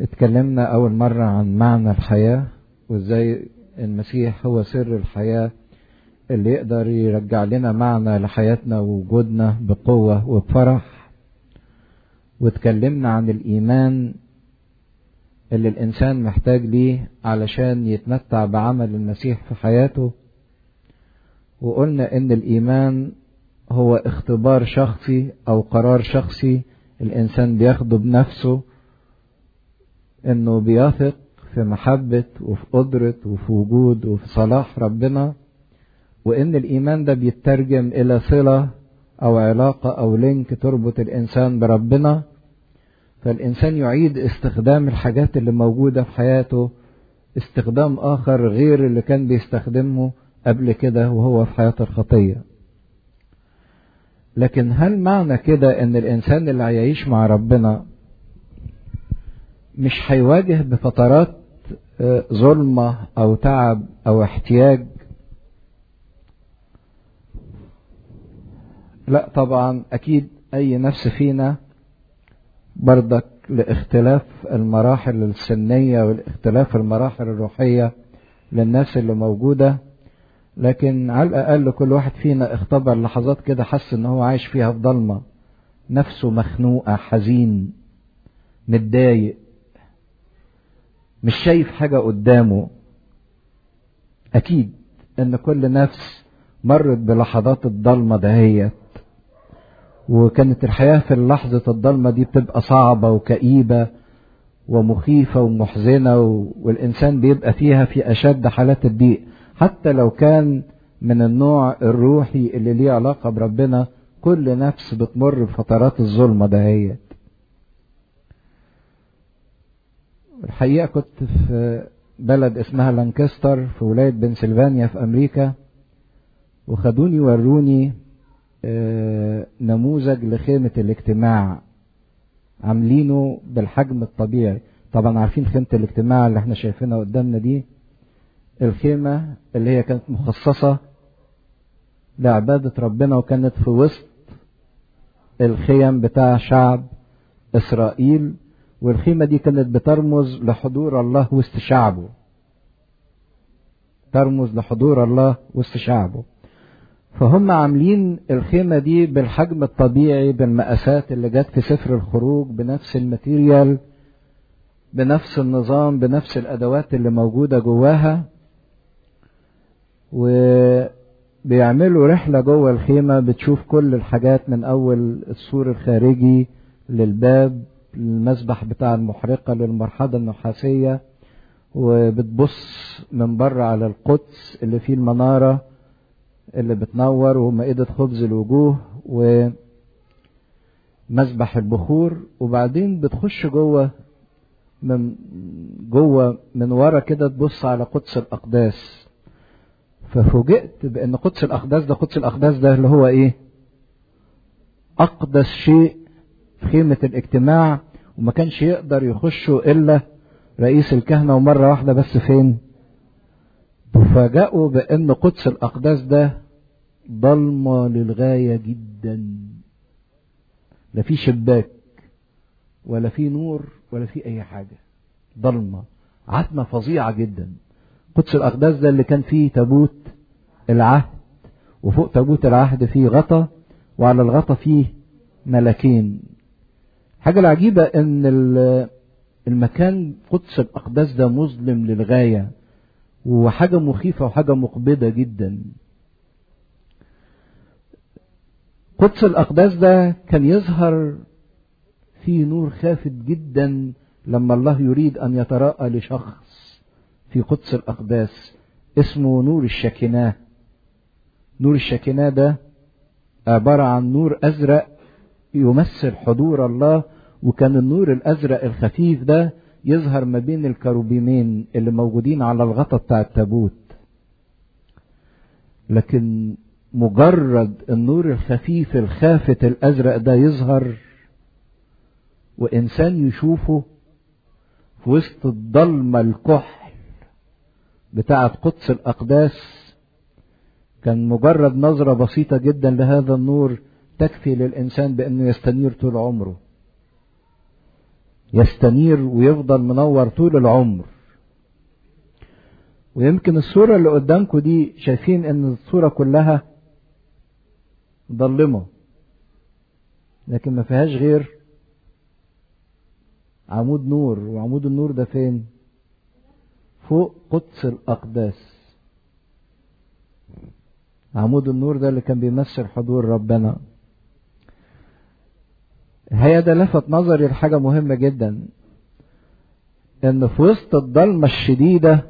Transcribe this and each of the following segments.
اتكلمنا أول مرة عن معنى الحياة وإزاي المسيح هو سر الحياة اللي يقدر يرجع لنا معنى لحياتنا ووجودنا بقوة وبفرح واتكلمنا عن الإيمان اللي الإنسان محتاج ليه علشان يتمتع بعمل المسيح في حياته وقلنا إن الإيمان هو اختبار شخصي أو قرار شخصي الإنسان بياخده بنفسه إنه بيثق في محبة وفي قدرة وفي وجود وفي صلاح ربنا وإن الإيمان ده بيترجم إلى صلة أو علاقة أو لينك تربط الإنسان بربنا فالإنسان يعيد استخدام الحاجات اللي موجودة في حياته استخدام آخر غير اللي كان بيستخدمه قبل كده وهو في حياة الخطية لكن هل معنى كده ان الانسان اللي هيعيش مع ربنا مش هيواجه بفترات ظلمة او تعب او احتياج لا طبعا اكيد اي نفس فينا برضك لاختلاف المراحل السنية والاختلاف المراحل الروحية للناس اللي موجوده لكن على الأقل كل واحد فينا اختبر لحظات كده حس إن هو عايش فيها في ضلمة نفسه مخنوقة حزين متضايق مش شايف حاجة قدامه أكيد إن كل نفس مرت بلحظات الضلمة دهيت وكانت الحياة في لحظة الضلمة دي بتبقى صعبة وكئيبة ومخيفة ومحزنة والإنسان بيبقى فيها في أشد حالات الضيق حتى لو كان من النوع الروحي اللي ليه علاقة بربنا كل نفس بتمر بفترات الظلمة دهيت الحقيقة كنت في بلد اسمها لانكستر في ولاية بنسلفانيا في أمريكا وخدوني وروني نموذج لخيمة الاجتماع عاملينه بالحجم الطبيعي طبعا عارفين خيمة الاجتماع اللي احنا شايفينها قدامنا دي الخيمة اللي هي كانت مخصصة لعبادة ربنا وكانت في وسط الخيم بتاع شعب إسرائيل والخيمة دي كانت بترمز لحضور الله وسط شعبه ترمز لحضور الله وسط شعبه فهم عاملين الخيمة دي بالحجم الطبيعي بالمقاسات اللي جت في سفر الخروج بنفس الماتيريال بنفس النظام بنفس الأدوات اللي موجودة جواها وبيعملوا رحلة جوه الخيمة بتشوف كل الحاجات من أول السور الخارجي للباب للمسبح بتاع المحرقة للمرحاضة النحاسية وبتبص من بره على القدس اللي فيه المنارة اللي بتنور ومائدة خبز الوجوه ومسبح البخور وبعدين بتخش جوه من جوه من ورا كده تبص على قدس الأقداس ففوجئت بأن قدس الأقداس ده قدس الأقداس ده اللي هو إيه؟ أقدس شيء في خيمة الاجتماع وما كانش يقدر يخشه إلا رئيس الكهنة ومرة واحدة بس فين؟ تفاجأوا بأن قدس الأقداس ده ضلمة للغاية جدا لا في شباك ولا في نور ولا في أي حاجة ضلمة عتمة فظيعة جدا قدس الأقداس ده اللي كان فيه تابوت العهد وفوق تابوت العهد فيه غطا وعلى الغطا فيه ملكين حاجة العجيبة ان المكان قدس الأقداس ده مظلم للغاية وحاجة مخيفة وحاجة مقبضة جدا قدس الأقداس ده كان يظهر فيه نور خافت جدا لما الله يريد أن يتراءى لشخص في قدس الأقداس اسمه نور الشكناه نور الشكناه ده عبارة عن نور أزرق يمثل حضور الله وكان النور الأزرق الخفيف ده يظهر ما بين الكروبيمين اللي موجودين على الغطا بتاع التابوت لكن مجرد النور الخفيف الخافت الأزرق ده يظهر وإنسان يشوفه في وسط الضلمة الكحل بتاعة قدس الأقداس كان مجرد نظرة بسيطة جدا لهذا النور تكفي للإنسان بأنه يستنير طول عمره يستنير ويفضل منور طول العمر ويمكن الصورة اللي قدامكم دي شايفين ان الصورة كلها ضلمة لكن ما فيهاش غير عمود نور وعمود النور ده فين فوق قدس الأقداس عمود النور ده اللي كان بيمثل حضور ربنا هي ده لفت نظري لحاجة مهمة جدا ان في وسط الضلمة الشديدة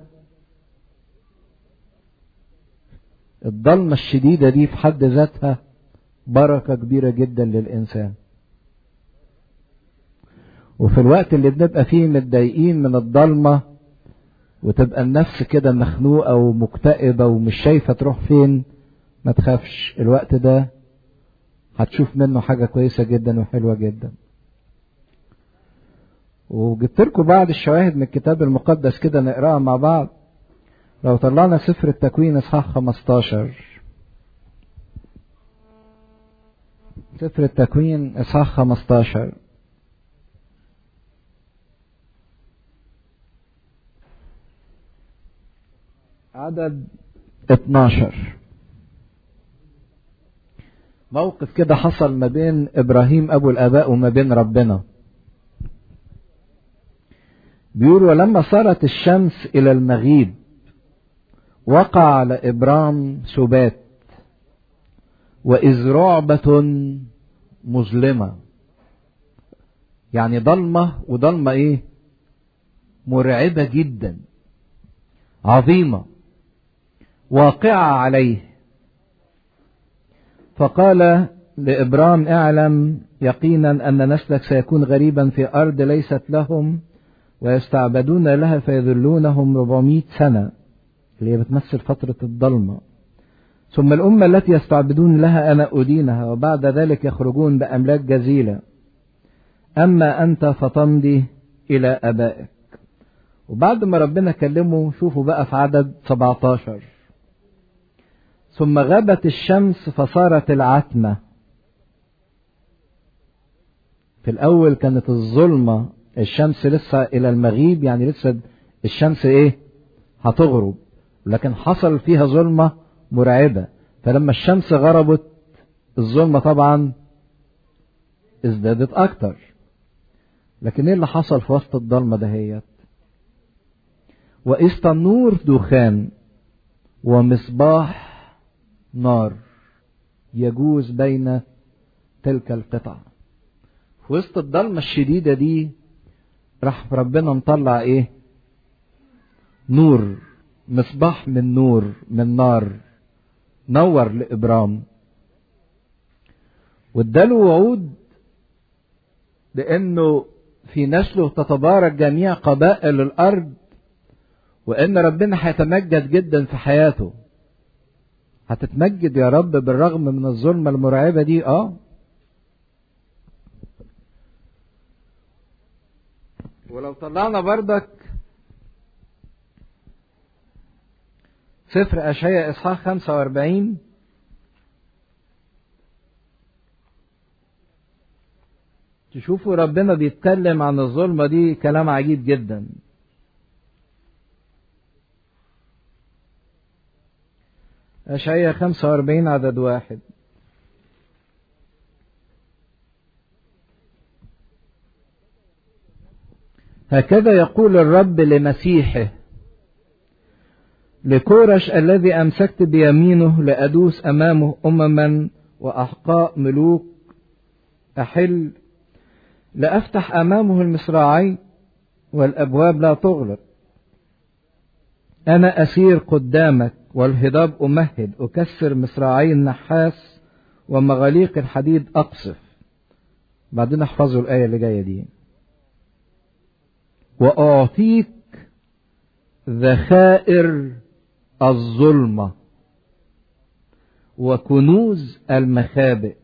الضلمة الشديدة دي في حد ذاتها بركة كبيرة جدا للإنسان وفي الوقت اللي بنبقى فيه متضايقين من الضلمة وتبقى النفس كده مخنوقة ومكتئبة ومش شايفة تروح فين ما تخافش الوقت ده هتشوف منه حاجة كويسة جدا وحلوة جدا وجبت لكم بعض الشواهد من الكتاب المقدس كده نقراها مع بعض لو طلعنا سفر التكوين اصحاح 15 سفر التكوين اصحاح 15 عدد 12 موقف كده حصل ما بين ابراهيم ابو الاباء وما بين ربنا بيقول ولما صارت الشمس الى المغيب وقع على ابرام سبات واذ رعبة مظلمة يعني ضلمة وضلمة ايه مرعبة جدا عظيمة واقعة عليه فقال لإبرام اعلم يقينا أن نسلك سيكون غريبا في أرض ليست لهم ويستعبدون لها فيذلونهم 400 سنة اللي هي بتمثل فترة الضلمة ثم الأمة التي يستعبدون لها أنا أدينها وبعد ذلك يخرجون بأملاك جزيلة أما أنت فتمضي إلى أبائك وبعد ما ربنا كلمه شوفوا بقى في عدد 17 ثم غابت الشمس فصارت العتمة في الأول كانت الظلمة الشمس لسه إلى المغيب يعني لسه الشمس إيه هتغرب لكن حصل فيها ظلمة مرعبة فلما الشمس غربت الظلمة طبعا ازدادت أكتر لكن إيه اللي حصل في وسط الضلمة دهيت وإذ النور دخان ومصباح نار يجوز بين تلك القطع في وسط الضلمة الشديدة دي راح ربنا مطلع ايه نور مصباح من نور من نار نور لإبرام واداله وعود بأنه في نسله تتبارك جميع قبائل الأرض وأن ربنا هيتمجد جدا في حياته هتتمجد يا رب بالرغم من الظلمة المرعبة دي اه ولو طلعنا بردك سفر أشعياء إصحاح 45 تشوفوا ربنا بيتكلم عن الظلمة دي كلام عجيب جدا أشعياء 45 عدد واحد هكذا يقول الرب لمسيحه لكورش الذي أمسكت بيمينه لأدوس أمامه أمما وأحقاء ملوك أحل لأفتح أمامه المصراعي والأبواب لا تغلق أنا أسير قدامك والهضاب أمهد أكسر مصراعي النحاس ومغاليق الحديد أقصف بعدين احفظوا الآية اللي جاية دي وأعطيك ذخائر الظلمة وكنوز المخابئ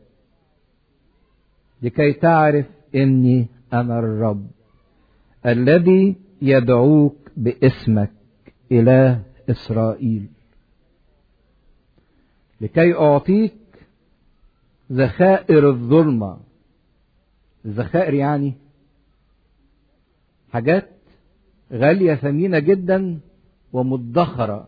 لكي تعرف إني أنا الرب الذي يدعوك باسمك إله إسرائيل لكي أعطيك ذخائر الظلمة الذخائر يعني حاجات غالية ثمينة جدا ومدخرة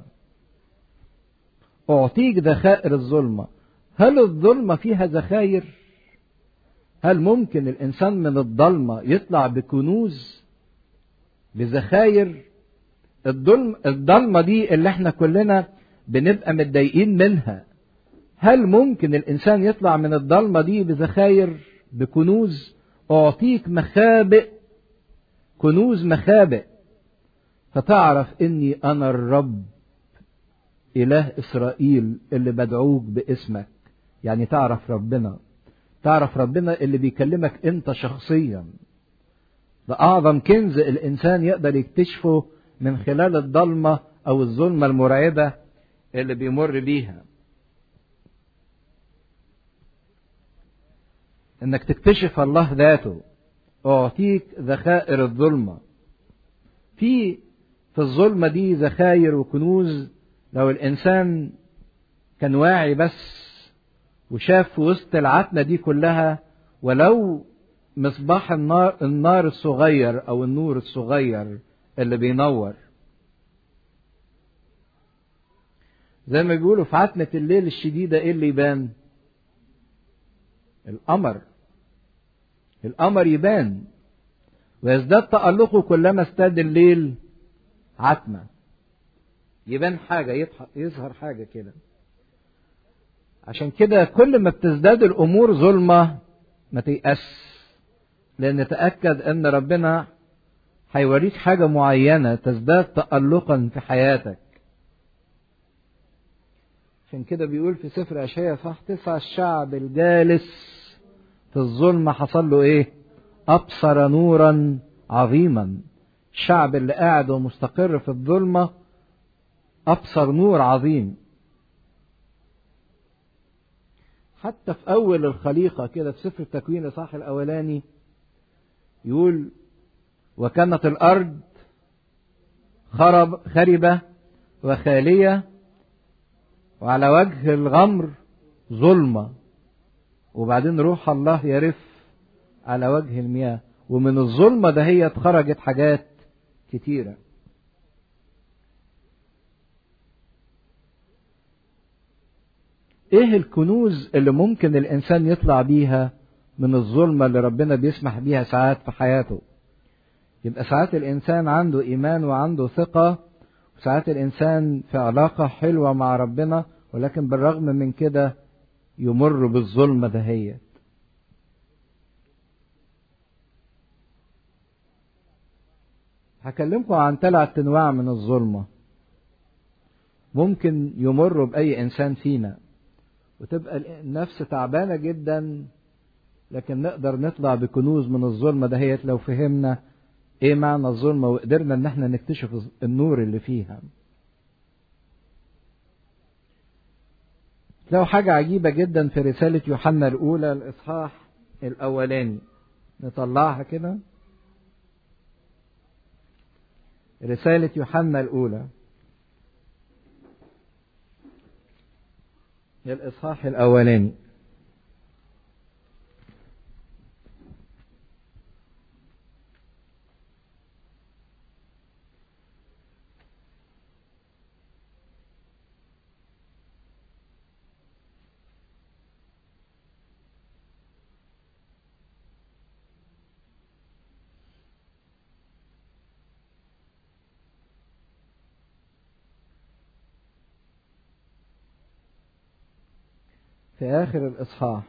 أعطيك ذخائر الظلمة هل الظلمة فيها ذخاير هل ممكن الإنسان من الضلمة يطلع بكنوز بذخاير الظلم الضلمة دي اللي احنا كلنا بنبقى متضايقين منها هل ممكن الإنسان يطلع من الضلمة دي بذخاير بكنوز أعطيك مخابئ كنوز مخابئ فتعرف إني أنا الرب إله إسرائيل اللي بدعوك باسمك يعني تعرف ربنا تعرف ربنا اللي بيكلمك أنت شخصيا ده أعظم كنز الإنسان يقدر يكتشفه من خلال الضلمة أو الظلمة المرعبة اللي بيمر بيها انك تكتشف الله ذاته اعطيك ذخائر الظلمة في في الظلمة دي ذخاير وكنوز لو الانسان كان واعي بس وشاف في وسط العتمة دي كلها ولو مصباح النار النار الصغير او النور الصغير اللي بينور زي ما بيقولوا في عتمة الليل الشديدة ايه اللي يبان القمر القمر يبان ويزداد تألقه كلما ازداد الليل عتمة يبان حاجة يظهر حاجة كده عشان كده كل ما بتزداد الأمور ظلمة ما تيأس لأن تأكد أن ربنا هيوريك حاجة معينة تزداد تألقا في حياتك عشان كده بيقول في سفر أشعياء صح تسعة الشعب الجالس في الظلمة حصل له ايه أبصر نورا عظيما الشعب اللي قاعد ومستقر في الظلمة أبصر نور عظيم حتى في أول الخليقة كده في سفر التكوين الإصحاح الأولاني يقول وكانت الأرض خرب خربة وخالية وعلى وجه الغمر ظلمة وبعدين روح الله يرف على وجه المياه ومن الظلمة ده هي خرجت حاجات كتيرة ايه الكنوز اللي ممكن الانسان يطلع بيها من الظلمة اللي ربنا بيسمح بيها ساعات في حياته يبقى ساعات الانسان عنده ايمان وعنده ثقة وساعات الانسان في علاقة حلوة مع ربنا ولكن بالرغم من كده يمر بالظلمة دهيت هكلمكم عن ثلاث انواع من الظلمة ممكن يمر بأي إنسان فينا وتبقى النفس تعبانة جدا لكن نقدر نطلع بكنوز من الظلمة دهيت لو فهمنا ايه معنى الظلمة وقدرنا ان احنا نكتشف النور اللي فيها لو حاجة عجيبة جدا في رسالة يوحنا الأولى الإصحاح الأولاني نطلعها كده رسالة يوحنا الأولى الإصحاح الأولاني في آخر الإصحاح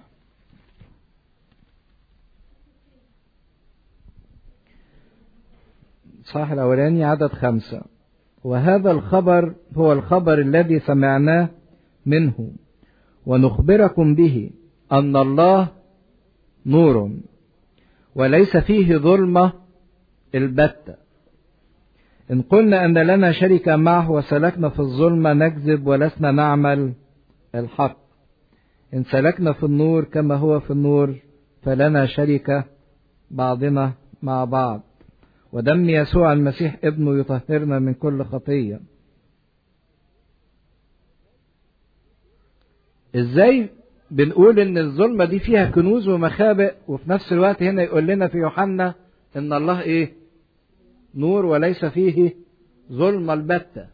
الإصحاح الأولاني عدد خمسة وهذا الخبر هو الخبر الذي سمعناه منه ونخبركم به أن الله نور وليس فيه ظلمة البتة إن قلنا أن لنا شركة معه وسلكنا في الظلمة نكذب ولسنا نعمل الحق إن سلكنا في النور كما هو في النور فلنا شركة بعضنا مع بعض ودم يسوع المسيح ابنه يطهرنا من كل خطية ازاي بنقول ان الظلمة دي فيها كنوز ومخابئ وفي نفس الوقت هنا يقول لنا في يوحنا ان الله ايه نور وليس فيه ظلمة البتة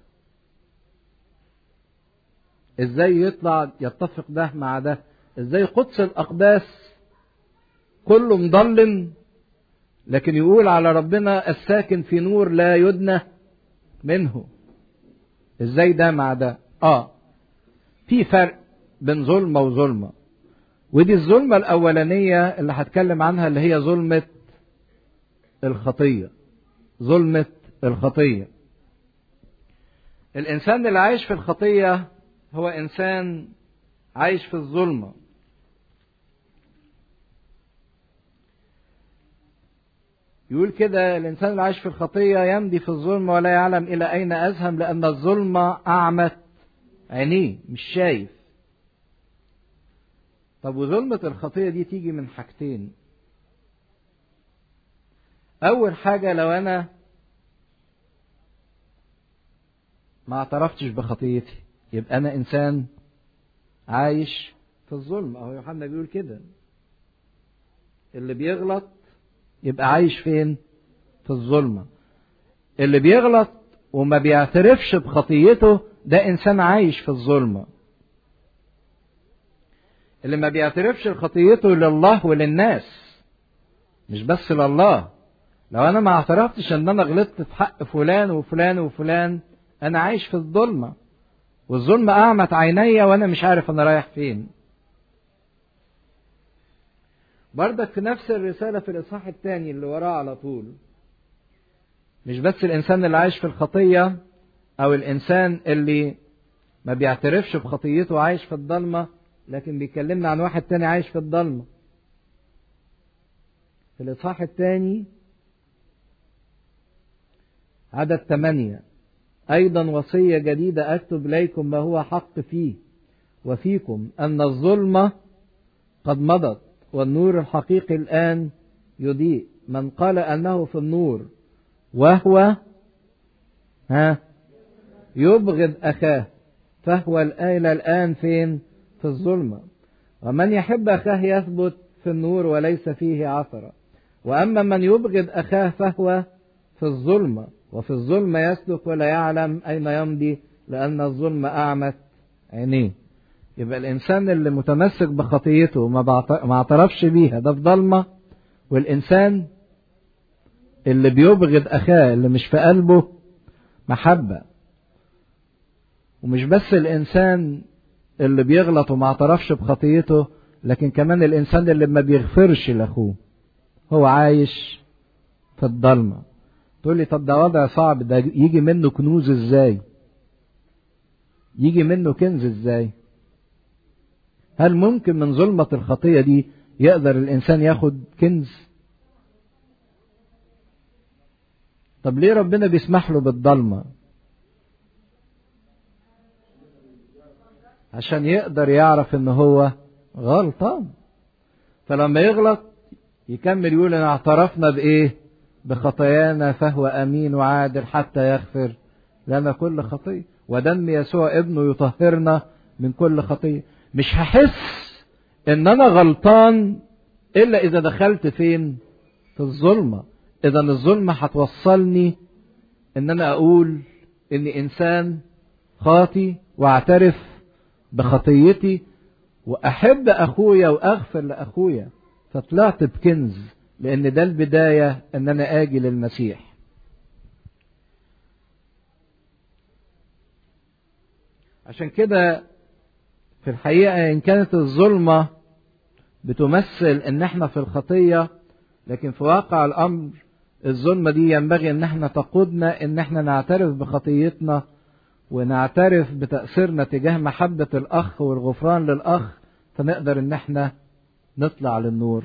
ازاي يطلع يتفق ده مع ده ازاي قدس الاقداس كله مضلم لكن يقول على ربنا الساكن في نور لا يدنى منه ازاي ده مع ده اه في فرق بين ظلمة وظلمة ودي الظلمة الأولانية اللي هتكلم عنها اللي هي ظلمة الخطية ظلمة الخطية الإنسان اللي عايش في الخطية هو إنسان عايش في الظلمة يقول كده الإنسان اللي عايش في الخطية يمضي في الظلمة ولا يعلم إلى أين أذهب لأن الظلمة أعمت عينيه مش شايف طب وظلمة الخطية دي تيجي من حاجتين أول حاجة لو أنا ما اعترفتش بخطيتي يبقى أنا إنسان عايش في الظلم أهو يوحنا بيقول كده اللي بيغلط يبقى عايش فين؟ في الظلمة اللي بيغلط وما بيعترفش بخطيته ده إنسان عايش في الظلمة اللي ما بيعترفش بخطيته لله وللناس مش بس لله لو انا ما اعترفتش ان انا غلطت في حق فلان وفلان وفلان انا عايش في الظلمة والظلمة اعمت عينيا وانا مش عارف انا رايح فين بردك في نفس الرسالة في الإصحاح الثاني اللي وراه على طول مش بس الإنسان اللي عايش في الخطية أو الإنسان اللي ما بيعترفش بخطيته عايش في الضلمة لكن بيكلمنا عن واحد تاني عايش في الضلمة في الإصحاح الثاني عدد ثمانية أيضا وصية جديدة أكتب إليكم ما هو حق فيه وفيكم أن الظلمة قد مضت والنور الحقيقي الآن يضيء من قال أنه في النور وهو ها يبغض أخاه فهو الآلة الآن فين في الظلمة ومن يحب أخاه يثبت في النور وليس فيه عثرة وأما من يبغض أخاه فهو في الظلمة وفي الظلمة يسلك ولا يعلم أين يمضي لأن الظلمة أعمت عينيه يبقى الإنسان اللي متمسك بخطيته وما ما اعترفش بيها ده في ضلمة والإنسان اللي بيبغض أخاه اللي مش في قلبه محبة ومش بس الإنسان اللي بيغلط وما اعترفش بخطيته لكن كمان الإنسان اللي ما بيغفرش لأخوه هو عايش في الضلمة تقول لي طب ده وضع صعب ده يجي منه كنوز ازاي يجي منه كنز ازاي هل ممكن من ظلمة الخطية دي يقدر الإنسان ياخد كنز طب ليه ربنا بيسمح له بالضلمة عشان يقدر يعرف ان هو غلطان فلما يغلط يكمل يقول ان اعترفنا بايه بخطايانا فهو امين وعادل حتى يغفر لنا كل خطيه ودم يسوع ابنه يطهرنا من كل خطيه مش هحس ان انا غلطان الا اذا دخلت فين في الظلمه اذا الظلمه هتوصلني ان انا اقول اني انسان خاطي واعترف بخطيتي واحب اخويا واغفر لاخويا فطلعت بكنز لان ده البدايه ان انا اجي للمسيح عشان كده في الحقيقه ان كانت الظلمه بتمثل ان احنا في الخطيه لكن في واقع الامر الظلمه دي ينبغي ان احنا تقودنا ان احنا نعترف بخطيتنا ونعترف بتأثيرنا تجاه محبة الأخ والغفران للأخ فنقدر إن احنا نطلع للنور.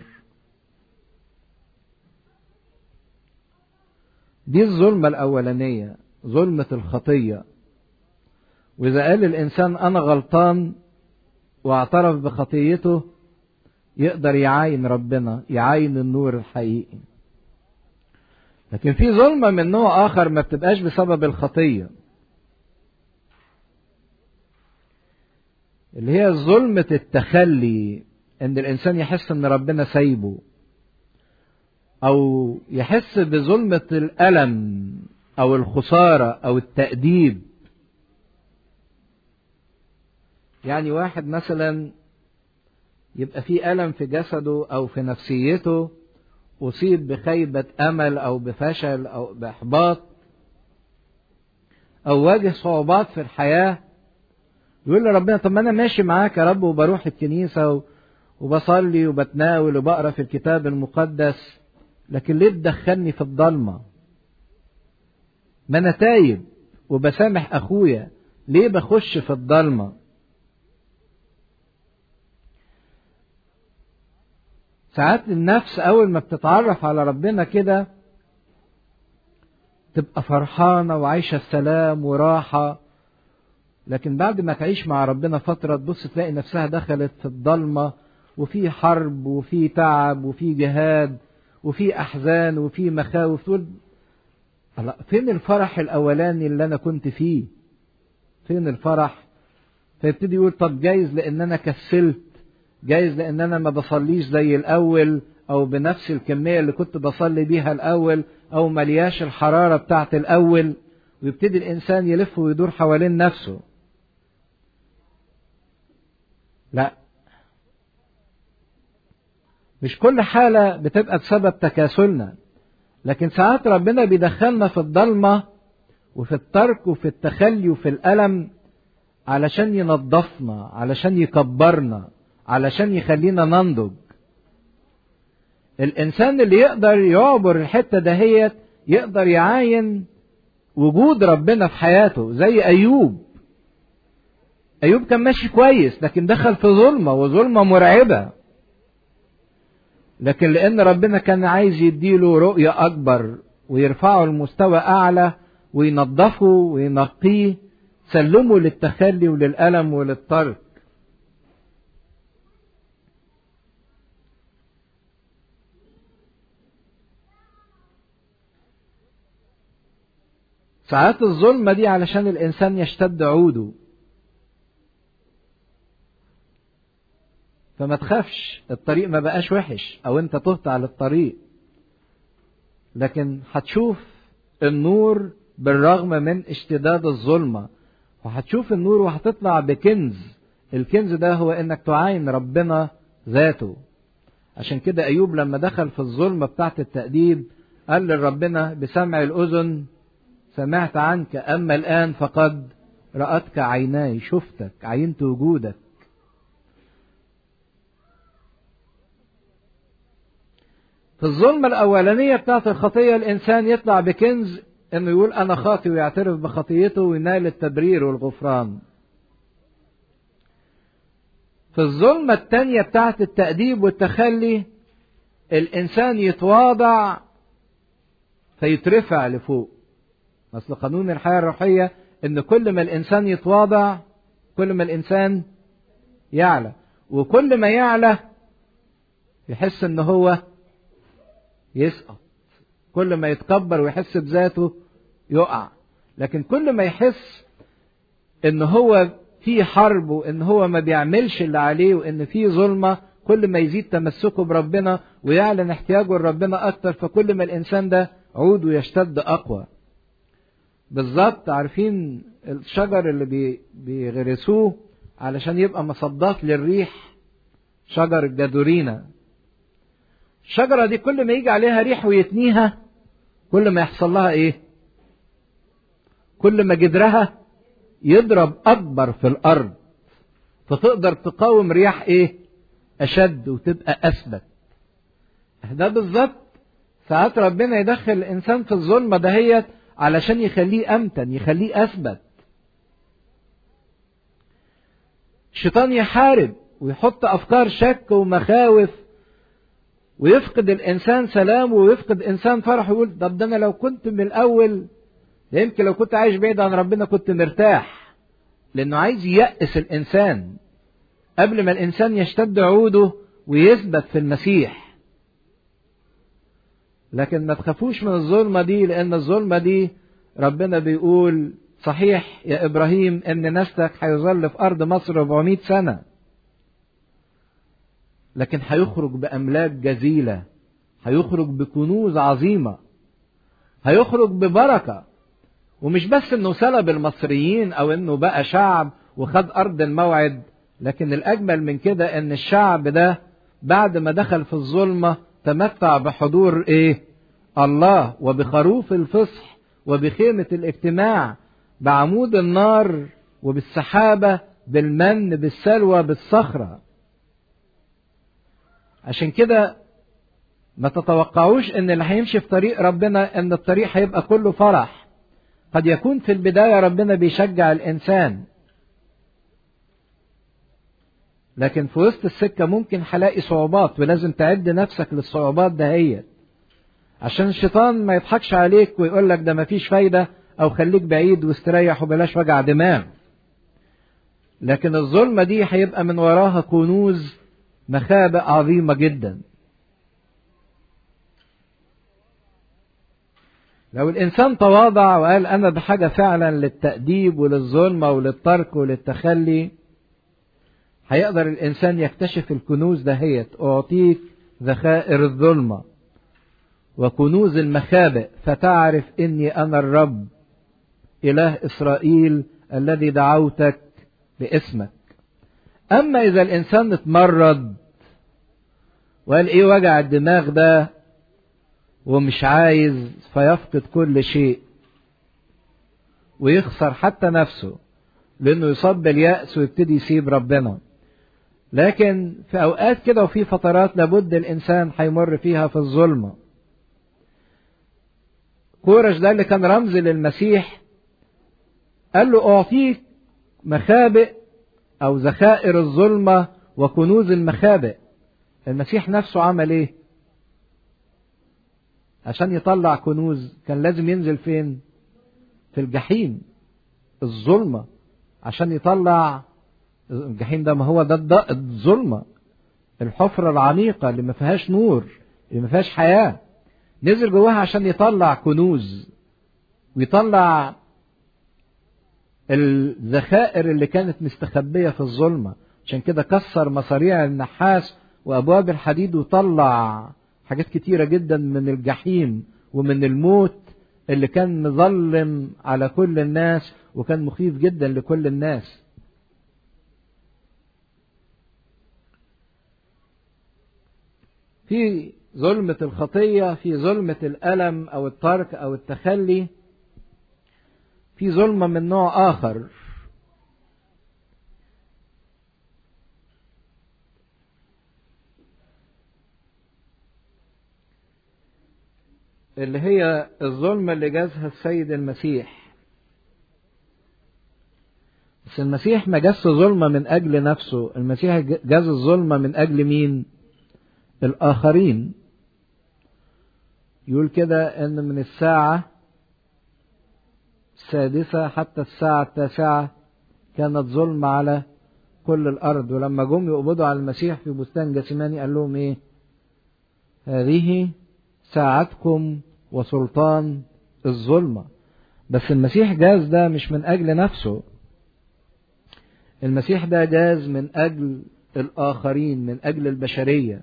دي الظلمة الأولانية ظلمة الخطية. وإذا قال الإنسان أنا غلطان واعترف بخطيته يقدر يعاين ربنا يعاين النور الحقيقي. لكن في ظلمة من نوع آخر ما بتبقاش بسبب الخطية. اللي هي ظلمة التخلي ان الانسان يحس ان ربنا سايبه او يحس بظلمة الألم او الخسارة او التأديب يعني واحد مثلا يبقى في ألم في جسده او في نفسيته أصيب بخيبة أمل أو بفشل أو بإحباط أو واجه صعوبات في الحياة يقول لربنا طب ما أنا ماشي معاك يا رب وبروح الكنيسة وبصلي وبتناول وبقرا في الكتاب المقدس لكن ليه تدخلني في الضلمة؟ ما أنا تايب وبسامح أخويا ليه بخش في الضلمة؟ ساعات النفس أول ما بتتعرف على ربنا كده تبقى فرحانة وعايشة السلام وراحة لكن بعد ما تعيش مع ربنا فترة تبص تلاقي نفسها دخلت في الضلمة وفي حرب وفي تعب وفي جهاد وفي أحزان وفي مخاوف تقول فين الفرح الأولاني اللي أنا كنت فيه فين الفرح فيبتدي يقول طب جايز لأن أنا كسلت جايز لان انا ما بصليش زي الاول او بنفس الكميه اللي كنت بصلي بيها الاول او ملياش الحراره بتاعت الاول ويبتدي الانسان يلف ويدور حوالين نفسه لا مش كل حاله بتبقى بسبب تكاسلنا لكن ساعات ربنا بيدخلنا في الضلمه وفي الترك وفي التخلي وفي الالم علشان ينظفنا علشان يكبرنا علشان يخلينا ننضج الانسان اللي يقدر يعبر الحته دهيت يقدر يعاين وجود ربنا في حياته زي ايوب ايوب كان ماشي كويس لكن دخل في ظلمه وظلمه مرعبه لكن لان ربنا كان عايز يديله رؤيه اكبر ويرفعه لمستوى اعلى وينظفه وينقيه سلمه للتخلي وللالم وللترك ساعات الظلمة دي علشان الإنسان يشتد عوده فما تخافش الطريق ما بقاش وحش أو أنت تهت على الطريق لكن هتشوف النور بالرغم من اشتداد الظلمة وهتشوف النور وهتطلع بكنز الكنز ده هو انك تعاين ربنا ذاته عشان كده ايوب لما دخل في الظلمة بتاعت التأديب قال لربنا بسمع الأذن سمعت عنك أما الآن فقد رأتك عيناي شفتك عينت وجودك في الظلمة الأولانية بتاعت الخطية الإنسان يطلع بكنز إنه يقول أنا خاطي ويعترف بخطيته وينال التبرير والغفران. في الظلمة التانية بتاعت التأديب والتخلي الإنسان يتواضع فيترفع لفوق. أصل قانون الحياة الروحية إن كل ما الإنسان يتواضع كل ما الإنسان يعلى وكل ما يعلى يحس إن هو يسقط كل ما يتكبر ويحس بذاته يقع لكن كل ما يحس ان هو في حرب وان هو ما بيعملش اللي عليه وان في ظلمه كل ما يزيد تمسكه بربنا ويعلن احتياجه لربنا اكتر فكل ما الانسان ده عوده يشتد اقوى بالظبط عارفين الشجر اللي بي بيغرسوه علشان يبقى مصدات للريح شجر الجدورينا الشجرة دي كل ما يجي عليها ريح ويتنيها كل ما يحصل لها ايه كل ما جدرها يضرب اكبر في الارض فتقدر تقاوم رياح ايه اشد وتبقى اثبت ده بالظبط ساعات ربنا يدخل الانسان في الظلمه دهيت علشان يخليه امتن يخليه اثبت الشيطان يحارب ويحط افكار شك ومخاوف ويفقد الانسان سلامه ويفقد انسان فرحه ويقول طب ده انا لو كنت من الاول يمكن لو كنت عايش بعيد عن ربنا كنت مرتاح لانه عايز ييأس الانسان قبل ما الانسان يشتد عوده ويثبت في المسيح لكن ما تخافوش من الظلمه دي لان الظلمه دي ربنا بيقول صحيح يا ابراهيم ان نسلك هيظل في ارض مصر 400 سنه لكن هيخرج باملاك جزيله هيخرج بكنوز عظيمة هيخرج ببركة ومش بس انه سلب المصريين او انه بقى شعب وخد ارض الموعد لكن الاجمل من كده ان الشعب ده بعد ما دخل في الظلمة تمتع بحضور ايه الله وبخروف الفصح وبخيمة الاجتماع بعمود النار وبالسحابة بالمن بالسلوى بالصخرة عشان كده ما تتوقعوش ان اللي هيمشي في طريق ربنا ان الطريق هيبقى كله فرح قد يكون في البداية ربنا بيشجع الانسان لكن في وسط السكة ممكن هلاقي صعوبات ولازم تعد نفسك للصعوبات دهيت عشان الشيطان ما يضحكش عليك ويقول لك ده مفيش فايدة او خليك بعيد واستريح وبلاش وجع دماغ لكن الظلمة دي هيبقى من وراها كنوز مخابئ عظيمة جدا لو الإنسان تواضع وقال أنا بحاجة فعلا للتأديب وللظلمة وللترك وللتخلي هيقدر الإنسان يكتشف الكنوز دهيت أعطيك ذخائر الظلمة وكنوز المخابئ فتعرف إني أنا الرب إله إسرائيل الذي دعوتك باسمك أما إذا الإنسان اتمرد وقال إيه وجع الدماغ ده ومش عايز فيفقد كل شيء ويخسر حتى نفسه لأنه يصاب باليأس ويبتدي يسيب ربنا لكن في أوقات كده وفي فترات لابد الإنسان هيمر فيها في الظلمة كورش ده اللي كان رمز للمسيح قال له أعطيك مخابئ أو ذخائر الظلمة وكنوز المخابئ المسيح نفسه عمل إيه؟ عشان يطلع كنوز كان لازم ينزل فين؟ في الجحيم الظلمة عشان يطلع الجحيم ده ما هو ده الظلمة الحفرة العميقة اللي ما فيهاش نور اللي ما فيهاش حياة نزل جواها عشان يطلع كنوز ويطلع الذخائر اللي كانت مستخبية في الظلمة عشان كده كسر مصاريع النحاس وأبواب الحديد وطلع حاجات كتيرة جدا من الجحيم ومن الموت اللي كان مظلم على كل الناس وكان مخيف جدا لكل الناس في ظلمة الخطية في ظلمة الألم أو الترك أو التخلي في ظلمة من نوع آخر اللي هي الظلمة اللي جازها السيد المسيح بس المسيح ما جاز ظلمة من أجل نفسه المسيح جاز الظلمة من أجل مين الآخرين يقول كده أن من الساعة السادسة حتى الساعة التاسعة كانت ظلمة على كل الأرض ولما جم يقبضوا على المسيح في بستان جسيماني قال لهم إيه هذه ساعتكم وسلطان الظلمة بس المسيح جاز ده مش من أجل نفسه المسيح ده جاز من أجل الآخرين من أجل البشرية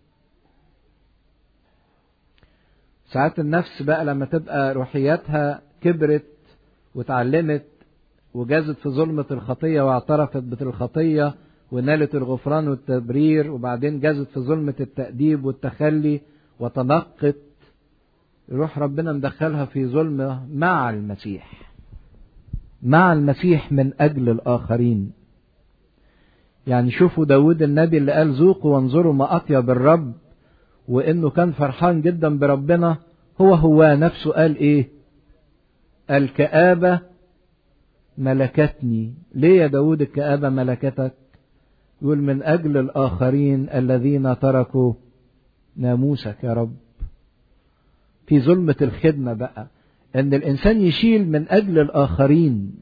ساعات النفس بقى لما تبقى روحياتها كبرت وتعلمت وجازت في ظلمة الخطية واعترفت بالخطية ونالت الغفران والتبرير وبعدين جازت في ظلمة التأديب والتخلي وتنقت روح ربنا مدخلها في ظلمة مع المسيح مع المسيح من أجل الآخرين يعني شوفوا داود النبي اللي قال ذوقوا وانظروا ما أطيب الرب وإنه كان فرحان جدا بربنا هو هو نفسه قال إيه الكآبة ملكتني ليه يا داود الكآبة ملكتك يقول من أجل الآخرين الذين تركوا ناموسك يا رب في ظلمة الخدمة بقى ان الانسان يشيل من اجل الاخرين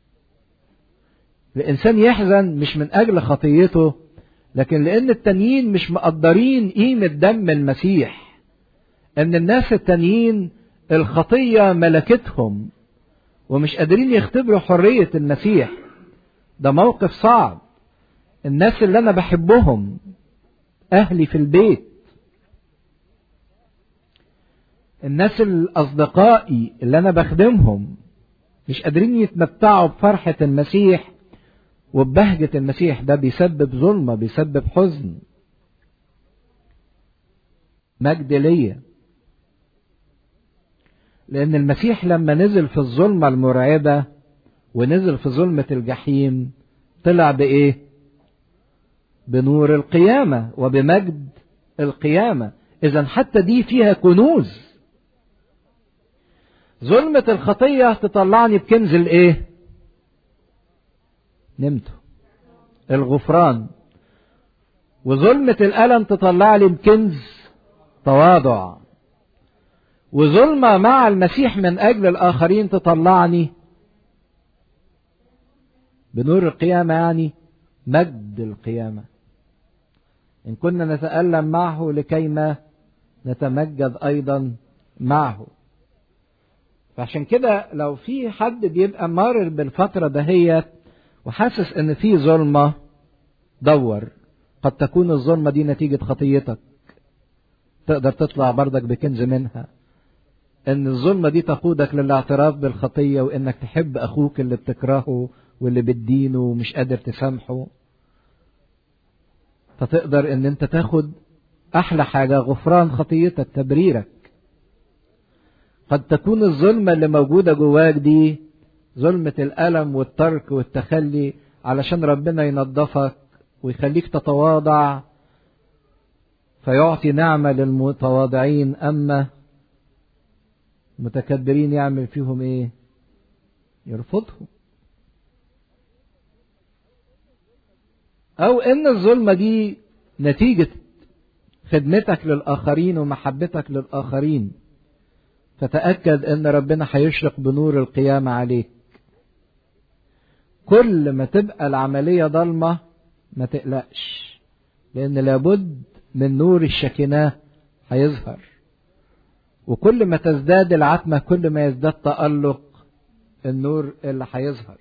الانسان يحزن مش من اجل خطيته لكن لان التانيين مش مقدرين قيمة دم المسيح ان الناس التانيين الخطية ملكتهم ومش قادرين يختبروا حرية المسيح ده موقف صعب الناس اللي انا بحبهم اهلي في البيت الناس الأصدقائي اللي أنا بخدمهم مش قادرين يتمتعوا بفرحة المسيح وببهجة المسيح ده بيسبب ظلمة بيسبب حزن مجد ليا لأن المسيح لما نزل في الظلمة المرعبة ونزل في ظلمة الجحيم طلع بإيه؟ بنور القيامة وبمجد القيامة إذا حتى دي فيها كنوز ظلمة الخطية تطلعني بكنز الإيه؟ نمته الغفران وظلمة الألم تطلع لي بكنز تواضع وظلمة مع المسيح من أجل الآخرين تطلعني بنور القيامة يعني مجد القيامة إن كنا نتألم معه لكيما نتمجد أيضا معه فعشان كده لو في حد بيبقى مارر بالفترة دهيت وحاسس ان في ظلمة دور قد تكون الظلمة دي نتيجة خطيتك تقدر تطلع بردك بكنز منها ان الظلمة دي تقودك للاعتراف بالخطية وانك تحب اخوك اللي بتكرهه واللي بتدينه ومش قادر تسامحه فتقدر ان انت تاخد احلى حاجة غفران خطيتك تبريرك قد تكون الظلمة اللي موجودة جواك دي ظلمة الألم والترك والتخلي علشان ربنا ينظفك ويخليك تتواضع فيعطي نعمة للمتواضعين أما متكبرين يعمل فيهم إيه؟ يرفضهم أو إن الظلمة دي نتيجة خدمتك للآخرين ومحبتك للآخرين فتأكد إن ربنا هيشرق بنور القيامة عليك كل ما تبقى العملية ضلمة ما تقلقش لأن لابد من نور الشكناه هيظهر وكل ما تزداد العتمة كل ما يزداد تألق النور اللي هيظهر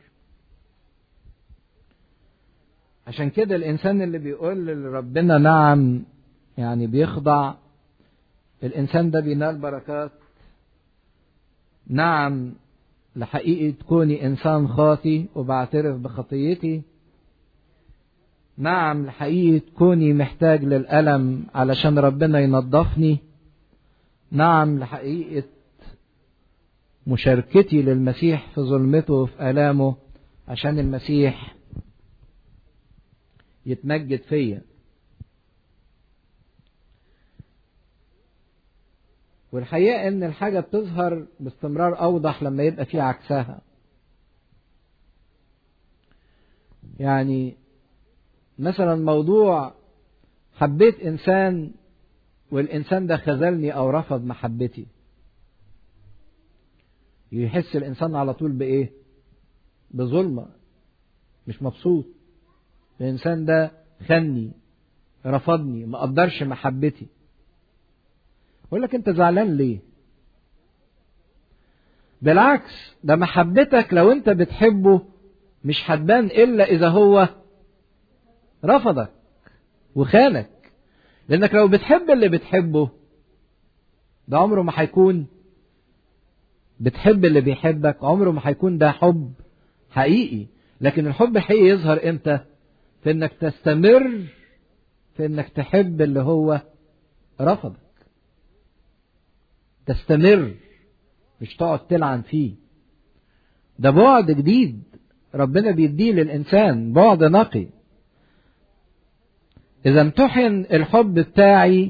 عشان كده الإنسان اللي بيقول لربنا نعم يعني بيخضع الإنسان ده بينال بركات نعم لحقيقة كوني إنسان خاطي وبعترف بخطيتي نعم لحقيقة كوني محتاج للألم علشان ربنا ينظفني نعم لحقيقة مشاركتي للمسيح في ظلمته وفي آلامه عشان المسيح يتمجد فيا والحقيقة إن الحاجة بتظهر باستمرار أوضح لما يبقى في عكسها. يعني مثلا موضوع حبيت إنسان والإنسان ده خذلني أو رفض محبتي. يحس الإنسان على طول بإيه؟ بظلمة مش مبسوط. الإنسان ده خني رفضني ما قدرش محبتي. يقول لك انت زعلان ليه بالعكس ده محبتك لو انت بتحبه مش هتبان الا اذا هو رفضك وخانك لانك لو بتحب اللي بتحبه ده عمره ما هيكون بتحب اللي بيحبك عمره ما هيكون ده حب حقيقي لكن الحب الحقيقي يظهر امتى في انك تستمر في انك تحب اللي هو رفضك تستمر مش تقعد تلعن فيه ده بعد جديد ربنا بيديه للإنسان بعد نقي إذا امتحن الحب بتاعي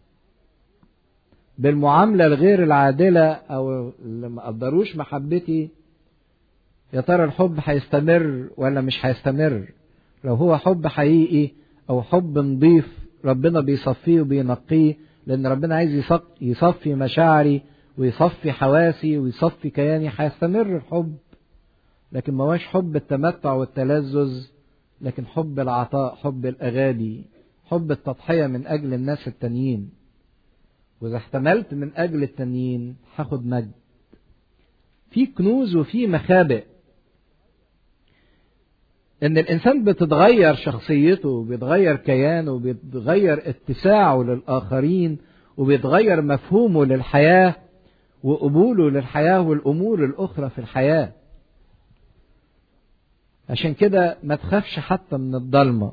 بالمعاملة الغير العادلة أو اللي ما قدروش محبتي يا ترى الحب هيستمر ولا مش هيستمر لو هو حب حقيقي أو حب نضيف ربنا بيصفيه وبينقيه لأن ربنا عايز يصفي مشاعري ويصفي حواسي ويصفي كياني هيستمر الحب لكن ما هوش حب التمتع والتلذذ لكن حب العطاء حب الأغاني حب التضحية من أجل الناس التانيين وإذا احتملت من أجل التانيين هاخد مجد في كنوز وفي مخابئ ان الانسان بتتغير شخصيته وبيتغير كيانه وبيتغير اتساعه للاخرين وبيتغير مفهومه للحياه وقبوله للحياة والأمور الأخرى في الحياة عشان كده ما تخافش حتى من الضلمة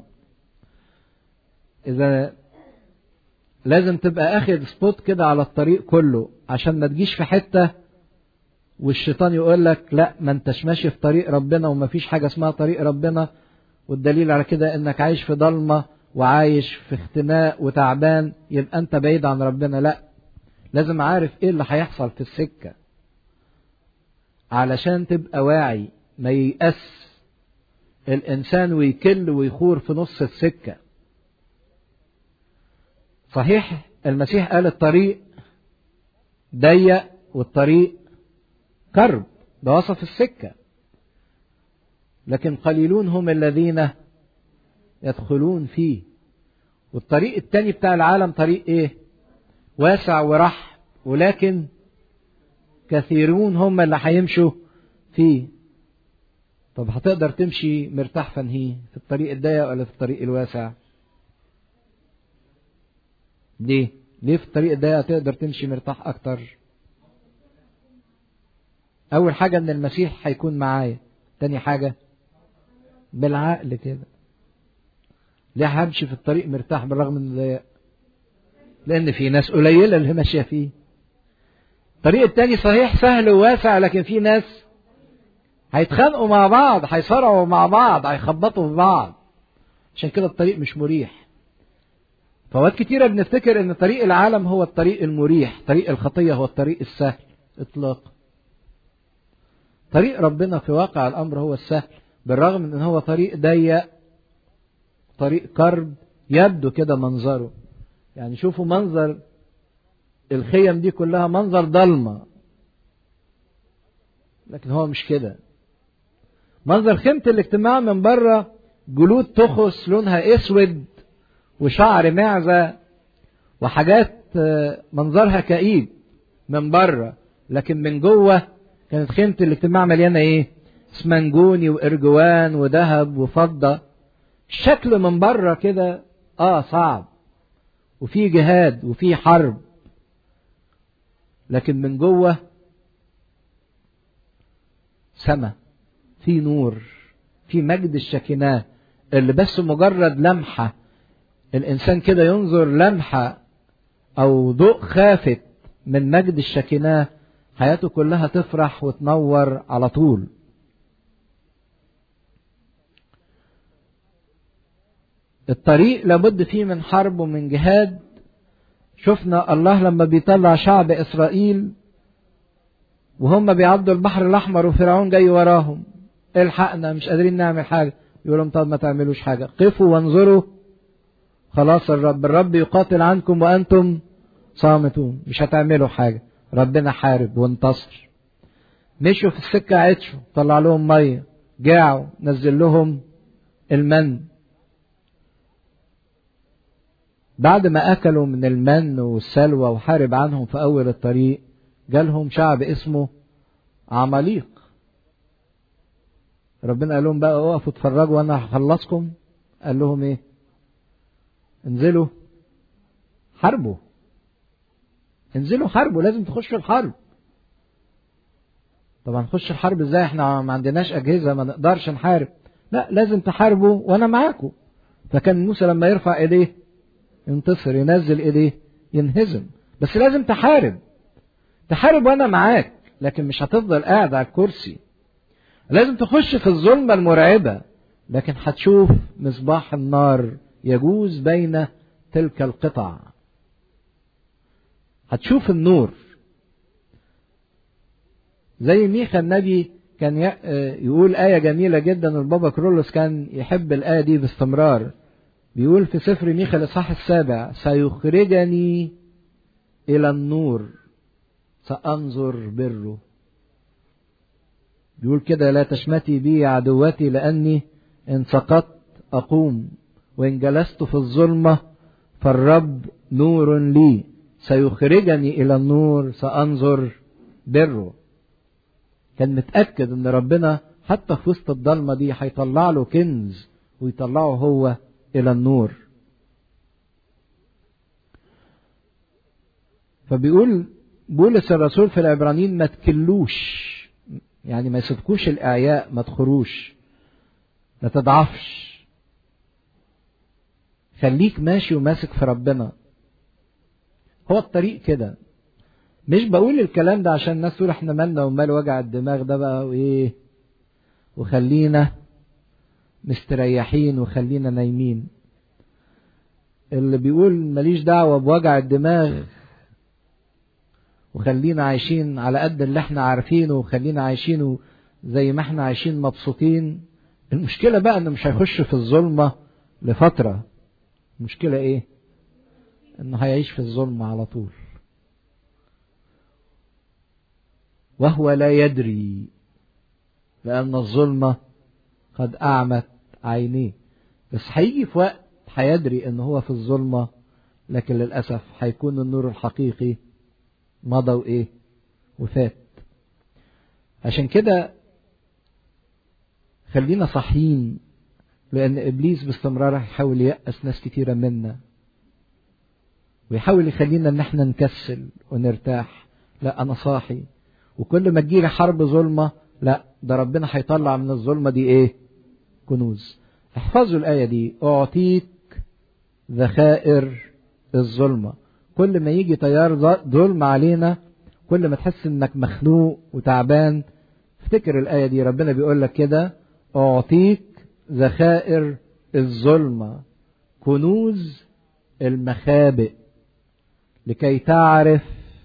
إذا لازم تبقى أخد سبوت كده على الطريق كله عشان ما تجيش في حتة والشيطان يقول لك لا ما انتش ماشي في طريق ربنا وما فيش حاجة اسمها طريق ربنا والدليل على كده انك عايش في ضلمة وعايش في اختناق وتعبان يبقى انت بعيد عن ربنا لا لازم عارف ايه اللي هيحصل في السكة علشان تبقى واعي ما ييأس الانسان ويكل ويخور في نص السكة صحيح المسيح قال الطريق ضيق والطريق كرب ده وصف السكة لكن قليلون هم الذين يدخلون فيه والطريق التاني بتاع العالم طريق ايه واسع ورحب ولكن كثيرون هم اللي هيمشوا فيه طب هتقدر تمشي مرتاح فنهي في الطريق الضيق ولا في الطريق الواسع ليه ليه في الطريق الضيق تقدر تمشي مرتاح اكتر اول حاجه ان المسيح هيكون معايا تاني حاجه بالعقل كده ليه همشي في الطريق مرتاح بالرغم من ضيق لان في ناس قليله اللي ماشيه فيه الطريق التاني صحيح سهل وواسع لكن في ناس هيتخانقوا مع بعض هيصارعوا مع بعض هيخبطوا في بعض عشان كده الطريق مش مريح فوقت كتيرة بنفتكر ان طريق العالم هو الطريق المريح طريق الخطية هو الطريق السهل اطلاقا طريق ربنا في واقع الامر هو السهل بالرغم من ان هو طريق ضيق طريق كرب يبدو كده منظره يعني شوفوا منظر الخيم دي كلها منظر ضلمة لكن هو مش كده منظر خيمة الاجتماع من بره جلود تخص لونها اسود وشعر معزة وحاجات منظرها كئيب من بره لكن من جوه كانت خيمة الاجتماع مليانة ايه اسمنجوني وارجوان وذهب وفضة الشكل من بره كده اه صعب وفي جهاد وفي حرب لكن من جوه سما في نور في مجد الشكناه اللي بس مجرد لمحة الإنسان كده ينظر لمحة أو ضوء خافت من مجد الشكناه حياته كلها تفرح وتنور على طول الطريق لابد فيه من حرب ومن جهاد شفنا الله لما بيطلع شعب إسرائيل وهم بيعدوا البحر الأحمر وفرعون جاي وراهم الحقنا مش قادرين نعمل حاجة يقول لهم طب ما تعملوش حاجة قفوا وانظروا خلاص الرب الرب يقاتل عنكم وأنتم صامتون مش هتعملوا حاجة ربنا حارب وانتصر مشوا في السكة عطشوا طلع لهم مية جاعوا نزل لهم المن بعد ما أكلوا من المن والسلوى وحارب عنهم في أول الطريق جالهم شعب اسمه عماليق ربنا قال لهم بقى اقفوا اتفرجوا وانا هخلصكم قال لهم ايه انزلوا حاربوا انزلوا حاربوا لازم تخشوا الحرب طبعا نخش الحرب ازاي احنا ما عندناش اجهزه ما نقدرش نحارب لا لازم تحاربوا وانا معاكم فكان موسى لما يرفع ايديه ينتصر ينزل ايديه ينهزم بس لازم تحارب تحارب وانا معاك لكن مش هتفضل قاعد على الكرسي لازم تخش في الظلمة المرعبة لكن هتشوف مصباح النار يجوز بين تلك القطع هتشوف النور زي ميخا النبي كان يقول آية جميلة جدا البابا كرولوس كان يحب الآية دي باستمرار بيقول في سفر ميخا الإصحاح السابع سيخرجني إلى النور سأنظر بره بيقول كده لا تشمتي بي عدوتي لأني إن سقطت أقوم وإن جلست في الظلمة فالرب نور لي سيخرجني إلى النور سأنظر بره كان متأكد إن ربنا حتى في وسط الضلمة دي هيطلع له كنز ويطلعه هو إلى النور فبيقول بولس الرسول في العبرانيين ما تكلوش يعني ما يسبكوش الإعياء ما تخروش ما تضعفش خليك ماشي وماسك في ربنا هو الطريق كده مش بقول الكلام ده عشان الناس تقول احنا مالنا ومال وجع الدماغ ده بقى وايه وخلينا مستريحين وخلينا نايمين اللي بيقول ماليش دعوة بوجع الدماغ وخلينا عايشين على قد اللي احنا عارفينه وخلينا عايشينه زي ما احنا عايشين مبسوطين المشكلة بقى انه مش هيخش في الظلمة لفترة المشكلة ايه انه هيعيش في الظلمة على طول وهو لا يدري لأن الظلمة قد أعمت عينيه بس هيجي في وقت هيدري ان هو في الظلمة لكن للأسف هيكون النور الحقيقي مضى وإيه وفات عشان كده خلينا صاحيين لأن إبليس باستمرار هيحاول ييأس ناس كتيرة منا ويحاول يخلينا إن احنا نكسل ونرتاح لا أنا صاحي وكل ما تجيلي حرب ظلمة لا ده ربنا هيطلع من الظلمة دي إيه كنوز احفظوا الآية دي أعطيك ذخائر الظلمة كل ما يجي تيار ظلم علينا كل ما تحس انك مخنوق وتعبان افتكر الآية دي ربنا بيقول لك كده أعطيك ذخائر الظلمة كنوز المخابئ لكي تعرف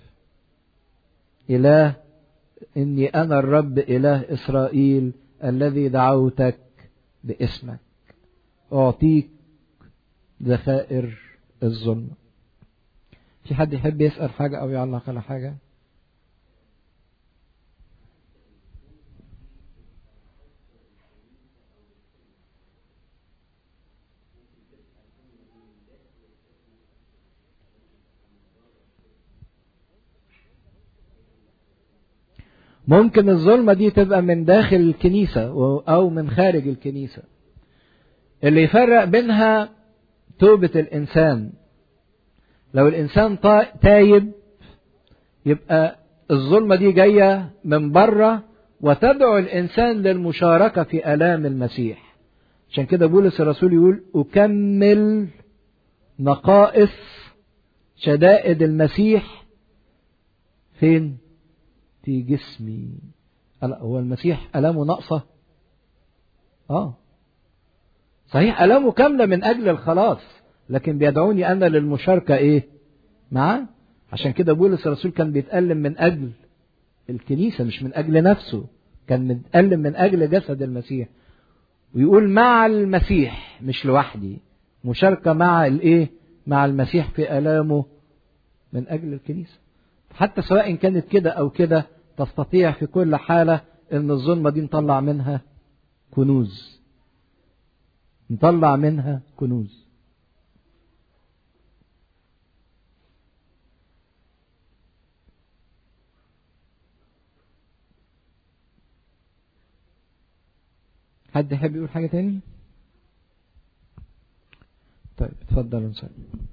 إله إني أنا الرب إله إسرائيل الذي دعوتك باسمك أعطيك ذخائر الظلمة في حد يحب يسأل حاجة أو يعلق على حاجة ممكن الظلمة دي تبقى من داخل الكنيسة أو من خارج الكنيسة اللي يفرق بينها توبة الإنسان لو الإنسان تايب يبقى الظلمة دي جاية من بره وتدعو الإنسان للمشاركة في آلام المسيح عشان كده بولس الرسول يقول أكمل نقائص شدائد المسيح فين في جسمي هو المسيح ألامه ناقصة آه صحيح ألامه كاملة من أجل الخلاص لكن بيدعوني أنا للمشاركة إيه معاه عشان كده بولس الرسول كان بيتألم من أجل الكنيسة مش من أجل نفسه كان متألم من أجل جسد المسيح ويقول مع المسيح مش لوحدي مشاركة مع الإيه مع المسيح في ألامه من أجل الكنيسة حتى سواء كانت كده أو كده تستطيع في كل حالة إن الظلمة دي نطلع منها كنوز نطلع منها كنوز حد يحب يقول حاجة تاني؟ طيب اتفضل نصلي